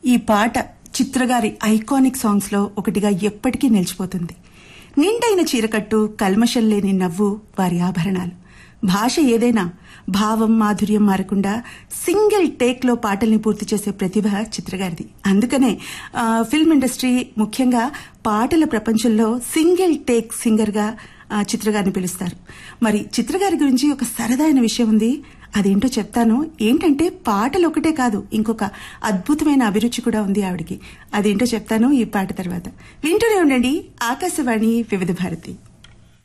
ఈ పాట చిత్రగారి iconic songs లో ఒకటిగా ఎప్పటికీ నిలిచిపోతుంది నిండైన చీరకట్టు కల్మషం లేని నవ్వు వారి ఆభరణాలు భాష ఏదైనా భావం మాధుర్యం మారకుండా సింగిల్ టేక్ లో పాటల్ని పూర్తి చేసే ప్రతిభ చిత్రగారిది అందుకనే ఆ, ఫిల్మ్ ఇండస్ట్రీ ముఖ్యంగా పాటల ప్రపంచంలో సింగిల్ టేక్ సింగర్ గా ఆ, చిత్రగారిని పిలుస్తారు మరి చిత్రగారి గురించి ఒక సరదాయిన విషయం ఉంది అదేంటో చెప్తాను ఏంటంటే పాటలు ఒకటే కాదు ఇంకొక అద్భుతమైన అభిరుచి కూడా ఉంది ఆవిడికి అదేంటో చెప్తాను ఈ పాట తర్వాత వింటూనే ఉండండి ఆకాశవాణి వివిధ భారతి